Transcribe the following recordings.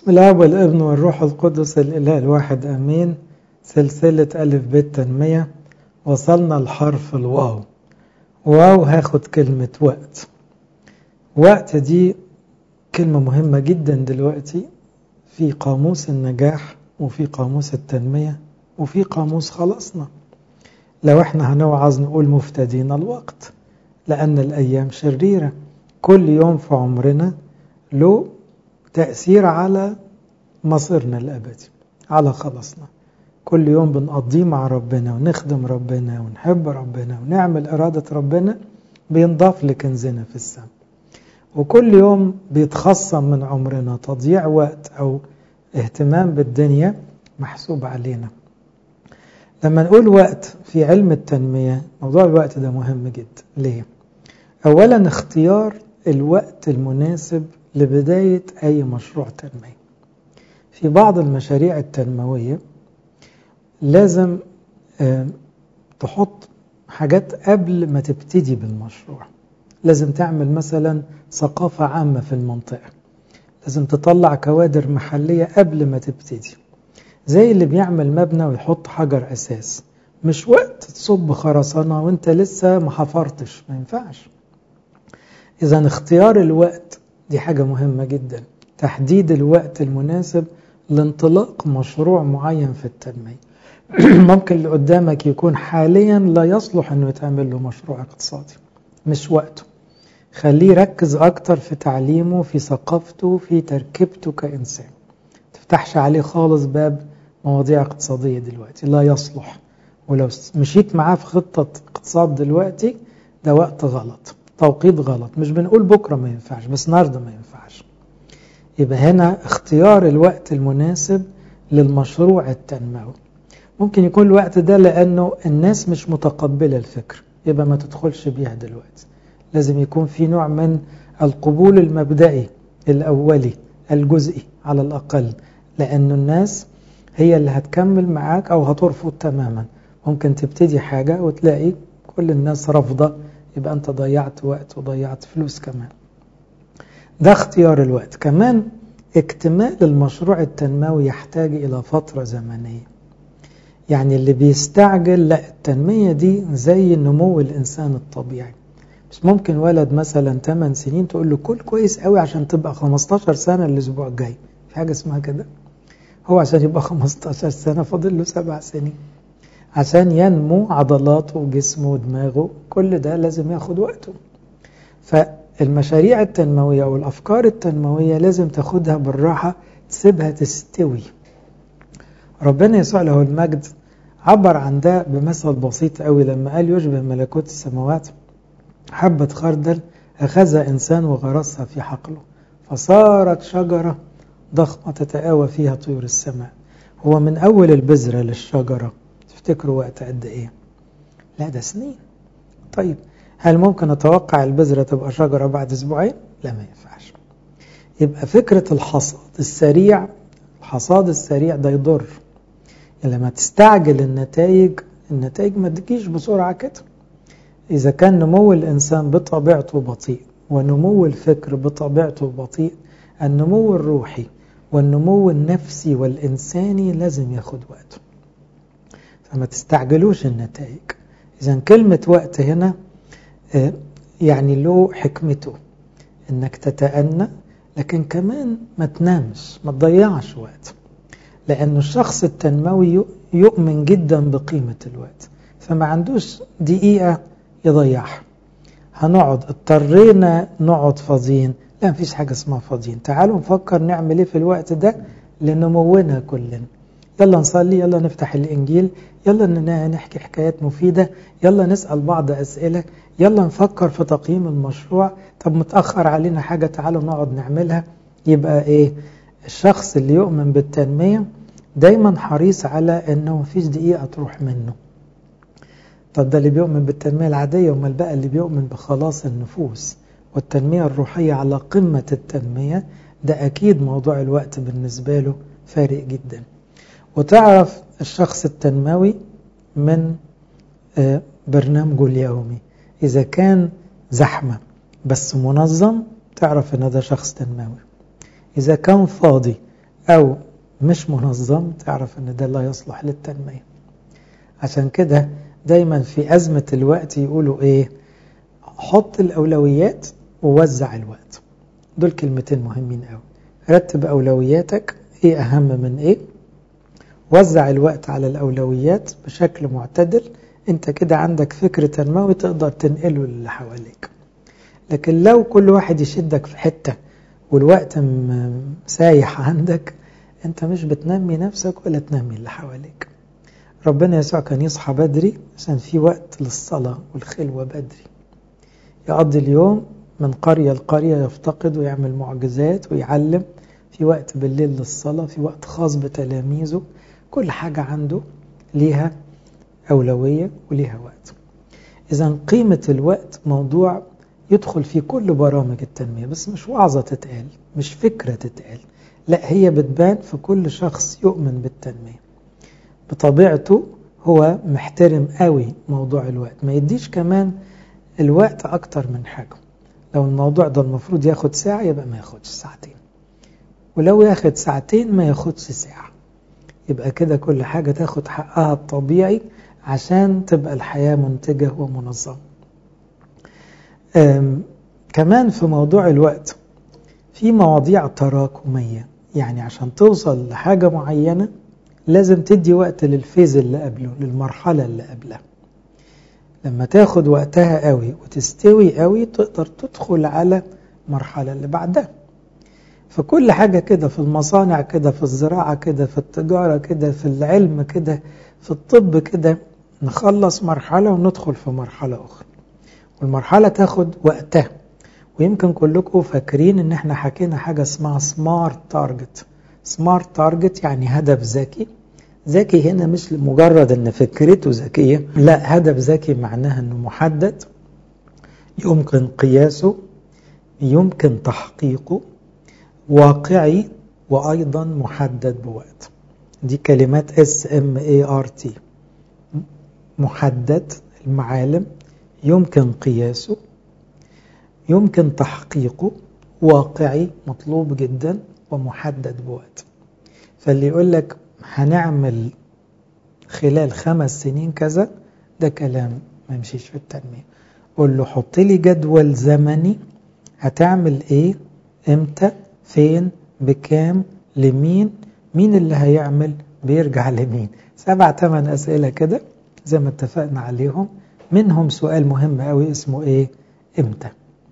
بسم الله والابن والروح القدس الإله الواحد أمين سلسلة ألف بيت تنمية وصلنا لحرف الواو واو هاخد كلمة وقت وقت دي كلمة مهمة جدا دلوقتي في قاموس النجاح وفي قاموس التنمية وفي قاموس خلصنا لو احنا هنوعظ نقول مفتدين الوقت لأن الأيام شريرة كل يوم في عمرنا له تأثير على مصيرنا الأبدي على خلاصنا كل يوم بنقضيه مع ربنا ونخدم ربنا ونحب ربنا ونعمل إرادة ربنا بينضاف لكنزنا في السماء وكل يوم بيتخصم من عمرنا تضييع وقت أو اهتمام بالدنيا محسوب علينا لما نقول وقت في علم التنمية موضوع الوقت ده مهم جدا ليه؟ أولا اختيار الوقت المناسب لبداية أي مشروع تنمية في بعض المشاريع التنموية لازم تحط حاجات قبل ما تبتدي بالمشروع لازم تعمل مثلا ثقافة عامة في المنطقة لازم تطلع كوادر محلية قبل ما تبتدي زي اللي بيعمل مبنى ويحط حجر أساس مش وقت تصب خرسانة وانت لسه ما حفرتش ما ينفعش إذا اختيار الوقت دي حاجة مهمة جدا تحديد الوقت المناسب لانطلاق مشروع معين في التنمية ممكن اللي قدامك يكون حاليا لا يصلح انه يتعمل له مشروع اقتصادي مش وقته خليه يركز اكتر في تعليمه في ثقافته في تركيبته كإنسان تفتحش عليه خالص باب مواضيع اقتصادية دلوقتي لا يصلح ولو مشيت معاه في خطة اقتصاد دلوقتي ده وقت غلط توقيت غلط مش بنقول بكرة ما ينفعش بس النهارده ما ينفعش يبقى هنا اختيار الوقت المناسب للمشروع التنموي ممكن يكون الوقت ده لأنه الناس مش متقبلة الفكر يبقى ما تدخلش بيها دلوقتي لازم يكون في نوع من القبول المبدئي الأولي الجزئي على الأقل لأنه الناس هي اللي هتكمل معاك أو هترفض تماما ممكن تبتدي حاجة وتلاقي كل الناس رافضة يبقى أنت ضيعت وقت وضيعت فلوس كمان ده اختيار الوقت كمان اكتمال المشروع التنموي يحتاج إلى فترة زمنية يعني اللي بيستعجل لا التنمية دي زي نمو الإنسان الطبيعي مش ممكن ولد مثلا 8 سنين تقول له كل كويس قوي عشان تبقى 15 سنة الأسبوع الجاي في حاجة اسمها كده هو عشان يبقى 15 سنة فاضل له سبع سنين عشان ينمو عضلاته وجسمه ودماغه كل ده لازم ياخد وقته فالمشاريع التنموية والأفكار التنموية لازم تاخدها بالراحة تسيبها تستوي ربنا يسوع له المجد عبر عن ده بمثل بسيط قوي لما قال يشبه ملكوت السماوات حبة خردل أخذها إنسان وغرسها في حقله فصارت شجرة ضخمة تتآوى فيها طيور السماء هو من أول البذرة للشجرة تفتكروا وقت قد إيه لا ده سنين طيب هل ممكن أتوقع البذرة تبقى شجرة بعد أسبوعين لا ما ينفعش يبقى فكرة الحصاد السريع الحصاد السريع ده يضر لما تستعجل النتائج النتائج ما تجيش بسرعة كده إذا كان نمو الإنسان بطبيعته بطيء ونمو الفكر بطبيعته بطيء النمو الروحي والنمو النفسي والإنساني لازم ياخد وقته فما تستعجلوش النتائج إذا كلمة وقت هنا يعني له حكمته إنك تتأنى لكن كمان ما تنامش ما تضيعش وقت لأن الشخص التنموي يؤمن جدا بقيمة الوقت فما عندوش دقيقة يضيعها هنقعد اضطرينا نقعد فاضيين لا مفيش حاجة اسمها فاضيين تعالوا نفكر نعمل ايه في الوقت ده لنمونا كلنا يلا نصلي يلا نفتح الإنجيل يلا نحكي حكايات مفيدة يلا نسأل بعض أسئلة يلا نفكر في تقييم المشروع طب متأخر علينا حاجة تعالوا نقعد نعملها يبقى إيه الشخص اللي يؤمن بالتنمية دايما حريص على أنه مفيش دقيقة تروح منه طب ده اللي بيؤمن بالتنمية العادية ومال بقى اللي بيؤمن بخلاص النفوس والتنمية الروحية على قمة التنمية ده أكيد موضوع الوقت بالنسبة له فارق جدا وتعرف الشخص التنموي من برنامجه اليومي إذا كان زحمة بس منظم تعرف ان ده شخص تنموي إذا كان فاضي أو مش منظم تعرف أن ده لا يصلح للتنمية عشان كده دايما في أزمة الوقت يقولوا إيه حط الأولويات ووزع الوقت دول كلمتين مهمين قوي رتب أولوياتك إيه أهم من إيه وزع الوقت على الأولويات بشكل معتدل أنت كده عندك فكر تنموي تقدر تنقله للي حواليك لكن لو كل واحد يشدك في حتة والوقت سايح عندك أنت مش بتنمي نفسك ولا تنمي اللي حواليك ربنا يسوع كان يصحى بدري عشان في وقت للصلاة والخلوة بدري يقضي اليوم من قرية لقرية يفتقد ويعمل معجزات ويعلم في وقت بالليل للصلاة في وقت خاص بتلاميذه كل حاجة عنده ليها أولوية وليها وقت إذا قيمة الوقت موضوع يدخل في كل برامج التنمية بس مش وعظة تتقال مش فكرة تتقال لا هي بتبان في كل شخص يؤمن بالتنمية بطبيعته هو محترم قوي موضوع الوقت ما يديش كمان الوقت أكتر من حاجة لو الموضوع ده المفروض ياخد ساعة يبقى ما ياخدش ساعتين ولو ياخد ساعتين ما ياخدش ساعة يبقى كده كل حاجة تاخد حقها الطبيعي عشان تبقى الحياة منتجة ومنظمة كمان في موضوع الوقت في مواضيع تراكمية يعني عشان توصل لحاجة معينة لازم تدي وقت للفيز اللي قبله للمرحلة اللي قبلها لما تاخد وقتها قوي وتستوي قوي تقدر تدخل على المرحلة اللي بعدها فكل حاجة كده في المصانع كده في الزراعة كده في التجارة كده في العلم كده في الطب كده نخلص مرحلة وندخل في مرحلة أخرى والمرحلة تاخد وقتها ويمكن كلكم فاكرين ان احنا حكينا حاجة اسمها سمارت تارجت سمارت تارجت يعني هدف ذكي ذكي هنا مش مجرد ان فكرته ذكية لا هدف ذكي معناها انه محدد يمكن قياسه يمكن تحقيقه واقعي وايضا محدد بوقت دي كلمات اس ام اي ار تي محدد المعالم يمكن قياسه يمكن تحقيقه واقعي مطلوب جدا ومحدد بوقت فاللي يقول لك هنعمل خلال خمس سنين كذا ده كلام ما يمشيش في التنمية قول له حط لي جدول زمني هتعمل ايه امتى فين بكام لمين مين اللي هيعمل بيرجع لمين سبع ثمان اسئله كده زي ما اتفقنا عليهم منهم سؤال مهم قوي اسمه ايه امتى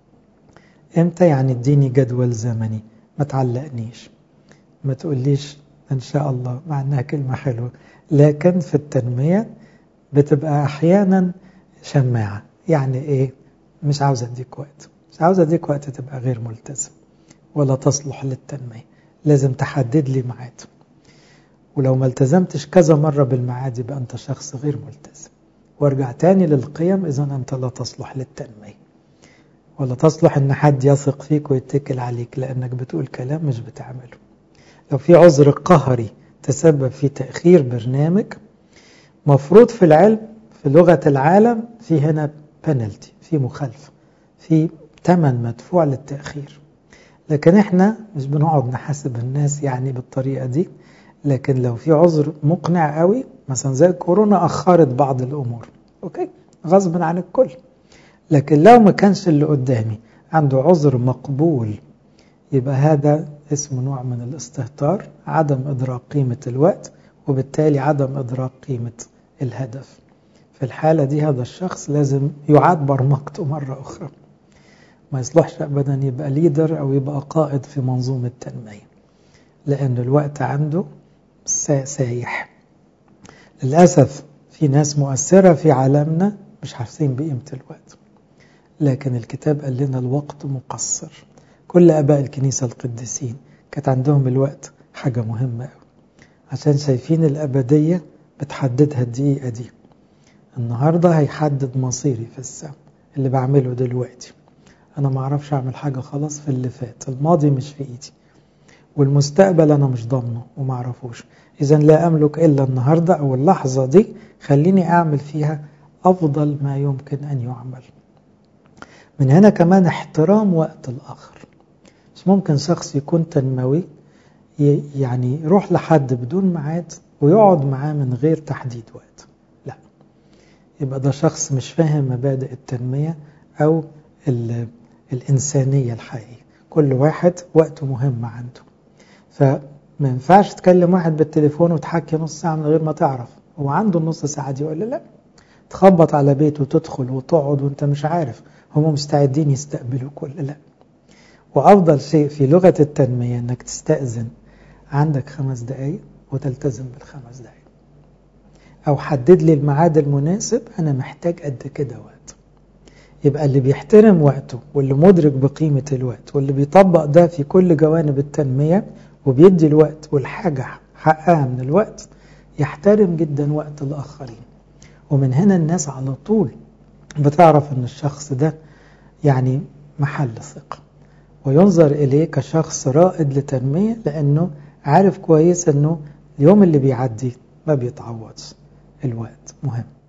امتى يعني اديني جدول زمني ما تعلقنيش ما تقوليش ان شاء الله مع انها كلمه حلوه لكن في التنميه بتبقى احيانا شماعه يعني ايه مش عاوز اديك وقت مش عاوز اديك وقت تبقى غير ملتزم ولا تصلح للتنميه لازم تحدد لي ميعاد ولو ما التزمتش كذا مره بالميعاد يبقى انت شخص غير ملتزم وارجع تاني للقيم اذا انت لا تصلح للتنميه ولا تصلح ان حد يثق فيك ويتكل عليك لانك بتقول كلام مش بتعمله لو في عذر قهري تسبب في تأخير برنامج مفروض في العلم في لغة العالم في هنا بنالتي في مخالفة في ثمن مدفوع للتأخير لكن احنا مش بنقعد نحاسب الناس يعني بالطريقة دي لكن لو في عذر مقنع قوي مثلا زي كورونا أخرت بعض الأمور أوكي غصب عن الكل لكن لو ما كانش اللي قدامي عنده عذر مقبول يبقى هذا اسمه نوع من الاستهتار عدم إدراك قيمة الوقت وبالتالي عدم إدراك قيمة الهدف في الحالة دي هذا الشخص لازم يعاد برمجته مرة أخرى ما يصلحش أبدا يبقى ليدر أو يبقى قائد في منظومة التنمية لأن الوقت عنده سايح للأسف في ناس مؤثرة في عالمنا مش حاسين بقيمة الوقت لكن الكتاب قال لنا الوقت مقصر كل أباء الكنيسة القديسين كانت عندهم الوقت حاجة مهمة قوي عشان شايفين الأبدية بتحددها الدقيقة دي النهاردة هيحدد مصيري في السماء اللي بعمله دلوقتي أنا ما أعرفش أعمل حاجة خلاص في اللي فات الماضي مش في إيدي والمستقبل أنا مش ضامنه وما أعرفوش إذا لا أملك إلا النهاردة أو اللحظة دي خليني أعمل فيها أفضل ما يمكن أن يعمل من هنا كمان احترام وقت الآخر مش ممكن شخص يكون تنموي يعني يروح لحد بدون ميعاد ويقعد معاه من غير تحديد وقت لا يبقى ده شخص مش فاهم مبادئ التنمية أو الإنسانية الحقيقية كل واحد وقته مهم عنده فما ينفعش تكلم واحد بالتليفون وتحكي نص ساعة من غير ما تعرف هو عنده النص ساعة دي ولا لا تخبط على بيته وتدخل وتقعد وانت مش عارف هم مستعدين يستقبلوك ولا لا وأفضل شيء في لغة التنمية أنك تستأذن عندك خمس دقايق وتلتزم بالخمس دقايق أو حدد لي الميعاد المناسب أنا محتاج قد كده وقت يبقى اللي بيحترم وقته واللي مدرك بقيمة الوقت واللي بيطبق ده في كل جوانب التنمية وبيدي الوقت والحاجة حقها من الوقت يحترم جدا وقت الآخرين ومن هنا الناس على طول بتعرف أن الشخص ده يعني محل ثقة وينظر إليه كشخص رائد لتنمية لأنه عارف كويس أنه اليوم اللي بيعدي ما بيتعوضش الوقت مهم